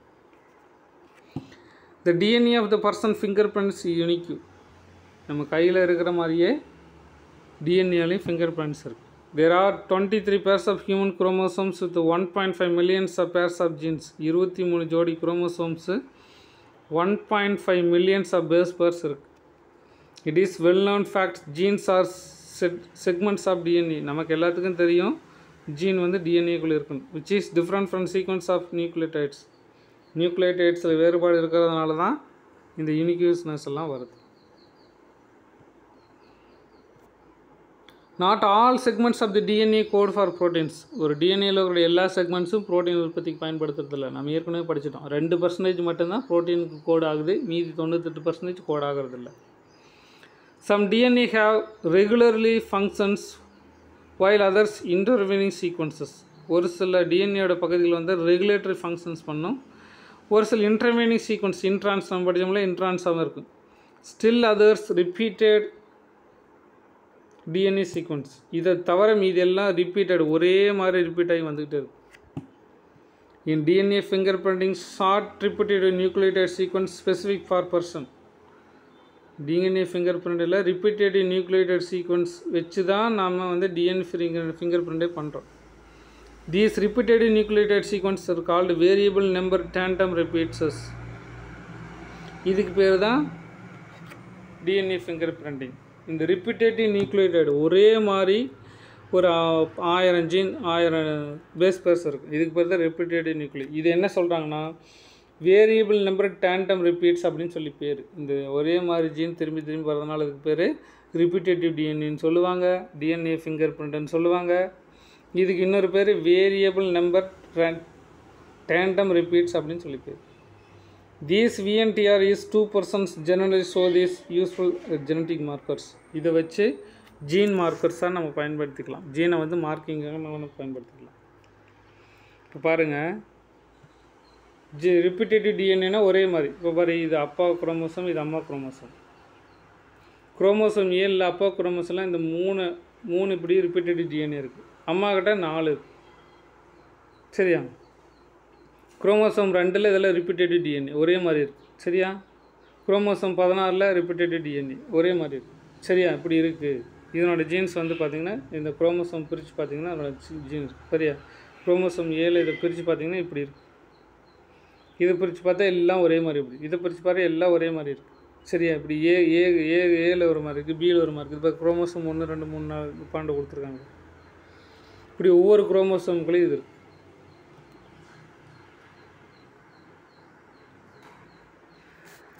the DNA of the person finger prints unique நம்ம கையில் இருக்கிற மாதிரியே டிஎன்ஏலையும் ஃபிங்கர் பிரிண்ட்ஸ் இருக்குது there are twenty three pairs of human chromosomes with one point five millions of pairs of genes இருபத்தி மூணு ஜோடி chromosomes one point five millions of base pairs இருக்குது it is well known fact genes are set segments of DNA நமக்கு எல்லாத்துக்கும் தெரியும் ஜீன் வந்து டிஎன்ஏக்குள்ளே இருக்கணும் which is different from sequence of nucleotides நியூக்ளியோடைட்ஸில் வேறுபாடு இருக்கிறதுனால தான் இந்த யூனிக்யூஸ்னஸ் எல்லாம் வருது not all segments of the DNA code for proteins ஒரு டிஎன்ஏல இருக்கிற எல்லா செக்மெண்ட்ஸும் ப்ரோட்டீன் உற்பத்திக்கு பயன்படுத்துறதில்ல நம்ம ஏற்கனவே படிச்சிட்டோம் ரெண்டு பர்சன்டேஜ் மட்டும்தான் ப்ரோட்டீனுக்கு கோட் ஆகுது மீதி தொண்ணூத்தெட்டு பர்சன்டேஜ் கோட் ஆகிறதில்ல some DNA have regularly functions while others intervening sequences ஒரு சில டிஎன்ஏயோட பகுதியில் வந்து ரெகுலேட்டரி ஃபங்க்ஷன்ஸ் பண்ணும் ஒரு சில இன்டர்வீனிங் சீக்வன்ஸ் இன்ட்ரான்ஸ் நம்ம படித்தோம்ல இன்ட்ரான்ஸாகவும் இருக்கும் still others repeated DNA sequence இதை தவிர மீதி எல்லாம் ரிப்பீட்டட் ஒரே மாதிரி ரிப்பீட் ஆகி வந்துக்கிட்டே இருக்கும் in DNA finger printing short repeated nucleotide sequence specific for person DNA finger பிரிண்டில் ரிப்பீட்டட் நியூக்ளியோடைட் சீக்வன்ஸ் வச்சு தான் நாம் வந்து டிஎன்ஏ ஃபிங்கர் ஃபிங்கர் பிரிண்டே பண்ணுறோம் these repeated nucleotide sequence are called variable number tandem repeats இதுக்கு பேர் தான் டிஎன்ஏ ஃபிங்கர் பிரிண்டிங் இந்த ரிப்பீட்டேட்டிவ் நியூக்ளியோடைடு ஒரே மாதிரி ஒரு ஆயிரம் ஜீன் ஆயிரம் பேஸ் பேர்ஸ் இருக்கும் இதுக்கு பேர் தான் ரிப்பீட்டேட்டிவ் நியூக்ளியோ இது என்ன சொல்கிறாங்கன்னா வேரியபிள் நம்பர் டேண்டம் ரிப்பீட்ஸ் அப்படின்னு சொல்லி பேர் இந்த ஒரே மாதிரி ஜீன் திரும்பி திரும்பி வரதுனால இதுக்கு பேர் ரிப்பீட்டேட்டிவ் டிஎன்ஏன்னு சொல்லுவாங்க டிஎன்ஏ ஃபிங்கர் பிரிண்ட்னு சொல்லுவாங்க இதுக்கு இன்னொரு பேர் வேரியபிள் நம்பர் டேண்டம் ரிப்பீட்ஸ் அப்படின்னு சொல்லி பேர் these VNTR is two persons generally show these useful genetic markers இதை வச்சு ஜீன் மார்க்கர்ஸாக நம்ம பயன்படுத்திக்கலாம் ஜீனை வந்து மார்க்கிங்காக நம்ம பயன்படுத்திக்கலாம் இப்போ பாருங்கள் ஜி ரிப்பீட்டேட்டிவ் டிஎன்ஏனா ஒரே மாதிரி இப்போ பாரு இது அப்பா குரோமோசோம் இது அம்மா குரோமோசோம் குரோமோசோம் ஏழில் அப்பா குரோமோசோம்லாம் இந்த மூணு மூணு இப்படி ரிப்பீட்டேட்டிவ் டிஎன்ஏ இருக்குது அம்மா கிட்ட நாலு இருக்கு சரியா குரோமோசோம் ரெண்டில் இதெல்லாம் ரிப்பீட்டேட்டிவ் டிஎன்ஏ ஒரே மாதிரி இருக்குது சரியா குரோமோசோம் பதினாறில் ரிப்பீட்டேட்டிவ் டிஎன்ஏ ஒரே மாதிரி இருக்குது சரியா இப்படி இருக்குது இதனோட ஜீன்ஸ் வந்து பார்த்திங்கன்னா இந்த குரோமோசோம் பிரித்து பார்த்தீங்கன்னா அதோட ஜீன்ஸ் சரியா குரோமோசோம் ஏழு இதை பிரித்து பார்த்தீங்கன்னா இப்படி இருக்குது இதை பிரித்து பார்த்தா எல்லாம் ஒரே மாதிரி இப்படி இதை பிரித்து பார்த்தா எல்லாம் ஒரே மாதிரி இருக்குது சரியா இப்படி ஏ ஏ ஏ ஏல ஒரு மாதிரி இருக்குது பியில் ஒரு மாதிரி இருக்குது இப்போ குரோமோசோம் ஒன்று ரெண்டு மூணு நாலு பாண்டு கொடுத்துருக்காங்க இப்படி ஒவ்வொரு குரோமோசோம்குள்ளேயும் இது இருக்குது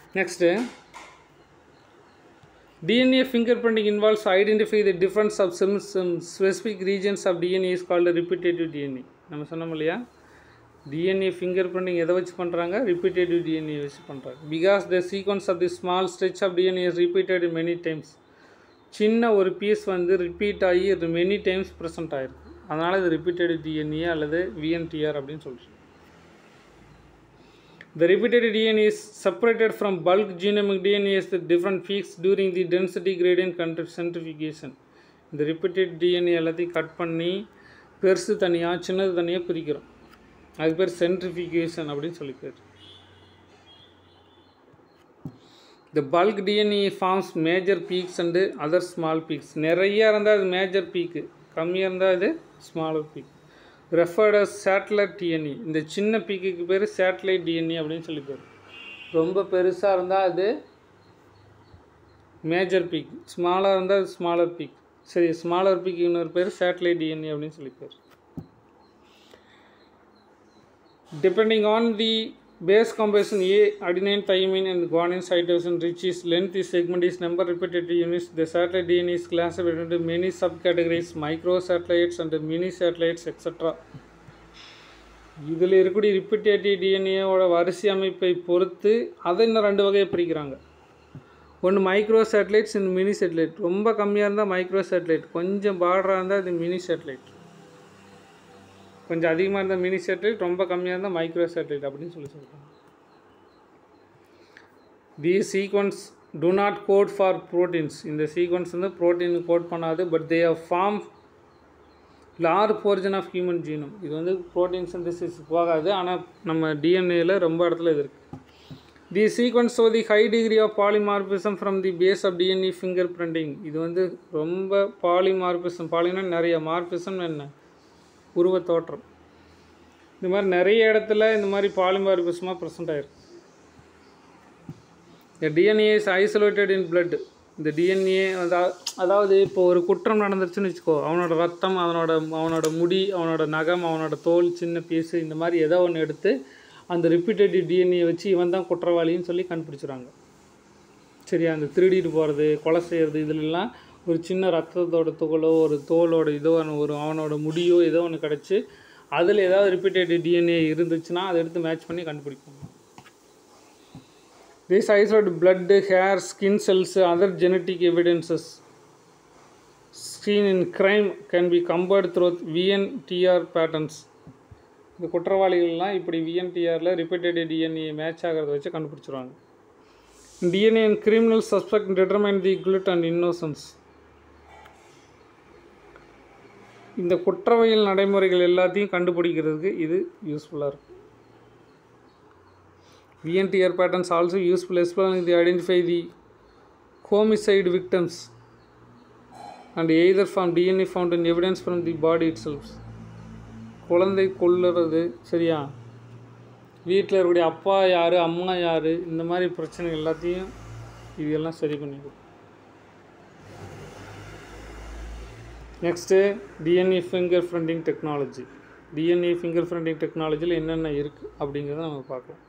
next DNA fingerprinting involves identify the difference of some, some specific regions of DNA is called repetitive DNA. நம்ம சொன்னோம் இல்லையா டிஎன்ஏ ஃபிங்கர் பிரிண்டிங் எதை வச்சு பண்ணுறாங்க ரிப்பீட்டேட்டிவ் டிஎன்ஏ வச்சு பண்ணுறாங்க because the sequence of the small stretch of DNA is repeated many times சின்ன ஒரு பீஸ் வந்து ரிப்பீட் ஆகி மெனி டைம்ஸ் ப்ரெசென்ட் ஆகிருக்கு அதனால் இது ரிப்பீட்டட் டிஎன்ஏ அல்லது விஎன்டிஆர் அப்படின்னு சொல்கிறோம் The repeated DNA is separated from bulk genomic DNA as the different peaks during the density gradient contr- centrifugation. இந்த ரிப்பீட்டட் டிஎன்ஏ எல்லாத்தையும் கட் பண்ணி பெருசு தனியாக சின்னது தனியாக பிரிக்கிறோம் அது பேர் சென்ட்ரிஃபிகேஷன் அப்படின்னு சொல்லி பேர் the bulk DNA forms major peaks and other small peaks நிறைய இருந்தால் அது மேஜர் பீக்கு கம்மியாக இருந்தால் அது smaller peak referred as satellite DNA இந்த சின்ன பீக்குக்கு பேர் சேட்டலைட் டிஎன்ஏ அப்படின்னு சொல்லி பேர் ரொம்ப பெருசாக இருந்தால் அது மேஜர் பீக் ஸ்மாலாக இருந்தால் அது ஸ்மாலர் பீக் சரி ஸ்மாலர் பீக் இன்னொரு பேர் சேட்டலைட் டிஎன்ஏ அப்படின்னு சொல்லி பேர் depending on the base composition A, adenine, thymine, and guanine cytosine which is length is segment is number repeated units. The satellite DNA is classified into many subcategories, microsatellites and mini satellites, etc. இதில் இருக்கக்கூடிய ரிப்பிட்டேட்டிவ் டிஎன்ஏவோட வரிசை அமைப்பை பொறுத்து அதை இன்னும் ரெண்டு வகையை பிரிக்கிறாங்க ஒன்று மைக்ரோ சேட்டலைட்ஸ் இந்த மினி சேட்டலைட் ரொம்ப கம்மியாக இருந்தால் மைக்ரோ சேட்டலைட் கொஞ்சம் பார்டராக இருந்தால் இது மினி சேட்டலைட் கொஞ்சம் அதிகமாக இருந்தால் மினி சேட்டலைட் ரொம்ப கம்மியாக இருந்தால் மைக்ரோ சேட்டலைட் அப்படின்னு சொல்லி சொல்கிறாங்க the sequence do not code for proteins இந்த சீக்வன்ஸ் வந்து ப்ரோட்டீன் கோட் பண்ணாது but they have form large portion of human genome இது வந்து ப்ரோட்டீன் சிந்தசிஸ் போகாது ஆனால் நம்ம டிஎன்ஏல ரொம்ப இடத்துல இது இருக்குது the sequence so the high degree of polymorphism from the base of DNA finger printing இது வந்து ரொம்ப பாலிமார்பிசம் பாலினா நிறைய மார்பிசம் என்ன உருவ தோற்றம் இந்த மாதிரி நிறைய இடத்துல இந்த மாதிரி பாலிமார்பிசமாக ப்ரெசென்ட் ஆயிருக்கு இந்த DNA is isolated in blood இந்த டிஎன்ஏ அதாவது இப்போ ஒரு குற்றம் நடந்துருச்சுன்னு வச்சுக்கோ அவனோட ரத்தம் அவனோட அவனோட முடி அவனோட நகம் அவனோட தோல் சின்ன பீஸு இந்த மாதிரி ஏதோ ஒன்று எடுத்து அந்த ரிப்பீட்டடிவ் டிஎன்ஏ வச்சு இவன் தான் குற்றவாளின்னு சொல்லி கண்டுபிடிச்சிடுறாங்க சரியா அந்த திருடிட்டு போகிறது கொலை செய்கிறது இதுலெல்லாம் ஒரு சின்ன ரத்தத்தோட துகளோ ஒரு தோலோட இதோ ஒன்று ஒரு அவனோட முடியோ ஏதோ ஒன்று கிடச்சி அதில் ஏதாவது ரிப்பீட்டட் டிஎன்ஏ இருந்துச்சுன்னா அதை எடுத்து மேட்ச் பண்ணி கண்டுபிடிப்பாங்க These isolate blood, hair, skin cells, other genetic evidences seen in crime can be compared through VNTR patterns. இந்த குற்றவாளிகள்லாம் இப்படி விஎன்டிஆரில் ரிப்பீட்டட் டிஎன்ஏ மேட்ச் ஆகிறத வச்சு கண்டுபிடிச்சிருவாங்க DNA and criminal suspect determine the guilt and innocence இந்த குற்றவியல் நடைமுறைகள் எல்லாத்தையும் கண்டுபிடிக்கிறதுக்கு இது யூஸ்ஃபுல்லாக இருக்கும் VNTR patterns also useful especially to identify the homicide victims and either from DNA found in evidence from the body itself. குழந்தை கொல்லுறது சரியா வீட்டில் இருக்கக்கூடிய அப்பா யார் அம்மா யார் இந்த மாதிரி பிரச்சனை எல்லாத்தையும் இதெல்லாம் சரி பண்ணிடும் next DNA finger printing technology DNA finger printing டெக்னாலஜியில் என்னென்ன இருக்குது அப்படிங்கிறத நம்ம பார்க்கலாம்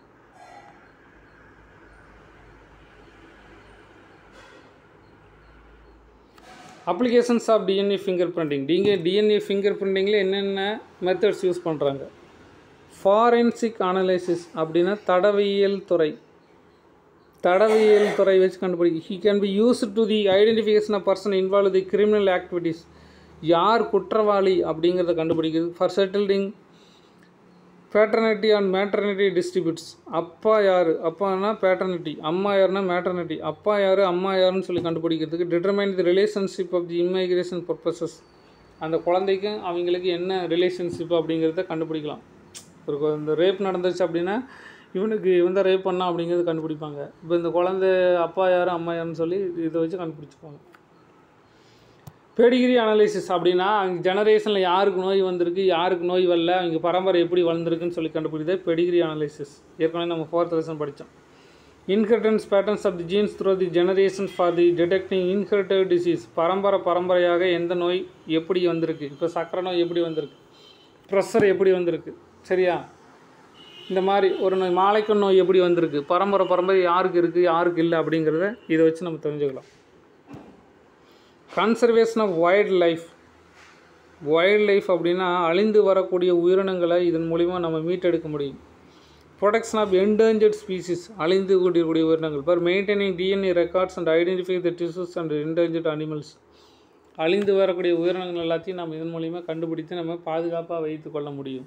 applications of DNA finger printing DNA DNA finger பிரிண்டிங்கில் என்னென்ன மெத்தட்ஸ் யூஸ் பண்ணுறாங்க ஃபாரென்சிக் அனலைசிஸ் அப்படின்னா தடவியல் துறை தடவியல் துறை வச்சு கண்டுபிடிக்கும் he can be use to the identification of person involve the criminal activities யார் குற்றவாளி அப்படிங்கிறத கண்டுபிடிக்கிறது for settling paternity and maternity distributes அப்பா யார் அப்பானா பேட்டர்னிட்டி அம்மா யாருன்னா மேட்டர்னிட்டி அப்பா யார் அம்மா யாருன்னு சொல்லி கண்டுபிடிக்கிறதுக்கு determine the relationship of the immigration purposes அந்த குழந்தைக்கும் அவங்களுக்கு என்ன ரிலேஷன்ஷிப் அப்படிங்கிறத கண்டுபிடிக்கலாம் ஒரு கொ- இந்த ரேப் நடந்துச்சு அப்படின்னா இவனுக்கு இவன் தான் ரேப் பண்ணான் அப்படிங்கிறத கண்டுபிடிப்பாங்க இப்போ இந்த குழந்தை அப்பா யார் அம்மா யாருன்னு சொல்லி இதை வச்சு கண்டுபிடிச்சிப்பாங்க பெடிகிரி அனலைசிஸ் அப்படின்னா அவங்க ஜெனரேஷனில் யாருக்கு நோய் வந்திருக்கு யாருக்கு நோய் வரல அவங்க பரம்பரை எப்படி வளர்ந்துருக்குன்னு சொல்லி கண்டுபிடிக்கிறது பெடிகிரி அனலைசிஸ் ஏற்கனவே நம்ம ஃபோர்த் லெசன் படித்தோம் inheritance patterns of the genes through the generations for the detecting inheritive disease பரம்பரை பரம்பரையாக எந்த நோய் எப்படி வந்திருக்கு இப்போ சக்கரை நோய் எப்படி வந்திருக்கு ப்ரெஷர் எப்படி வந்திருக்கு சரியா இந்த மாதிரி ஒரு நோய் மாலைக்கண் நோய் எப்படி வந்திருக்கு பரம்பரை பரம்பரை யாருக்கு இருக்குது யாருக்கு இல்லை அப்படிங்கிறத இதை வச்சு நம்ம தெரிஞ்சுக்கலாம் conservation of wildlife wildlife அப்படின்னா அழிந்து வரக்கூடிய உயிரினங்களை இதன் மூலிமா நம்ம மீட்டெடுக்க முடியும் ப்ரொடெக்ஷன் ஆஃப் என்டேஞ்சர்ட் ஸ்பீசிஸ் அழிந்து கொண்டிருக்கக்கூடிய உயிரினங்கள் for maintaining DNA records and identify the diseases and endangered animals அழிந்து வரக்கூடிய உயிரினங்கள் எல்லாத்தையும் நம்ம இதன் மூலிமா கண்டுபிடித்து நம்ம பாதுகாப்பாக வைத்து கொள்ள முடியும்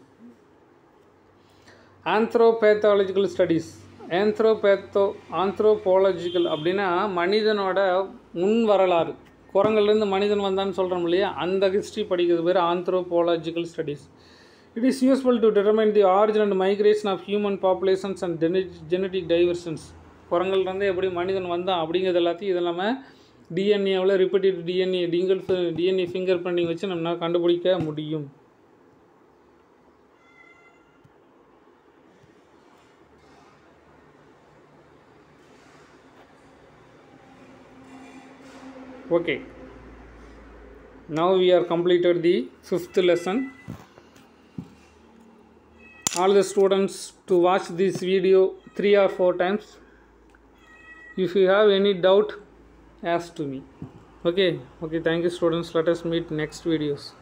ஆந்த்ரோபேத்தாலஜிக்கல் ஸ்டடீஸ் ஆந்த்ரோபேத்தோ ஆந்த்ரோபாலஜிக்கல் அப்படின்னா மனிதனோட முன் வரலாறு குரங்குலேருந்து மனிதன் வந்தான்னு சொல்கிறோம் இல்லையா அந்த ஹிஸ்ட்ரி படிக்கிறது பேர் anthropological studies it is useful to determine the origin and migration of human populations and genetic diversions குரங்குலேருந்து எப்படி மனிதன் வந்தான் அப்படிங்கிறது எல்லாத்தையும் இது இல்லாமல் டிஎன்ஏவில் ரிப்பீட்டட் டிஎன்ஏ டிங்கிள் டிஎன்ஏ ஃபிங்கர் பிரிண்டிங் வச்சு நம்ம கண்டுபிடிக்க முடியும் okay now we are completed the fifth lesson all the students to watch this video three or four times if you have any doubt ask to me okay okay thank you students let us meet next videos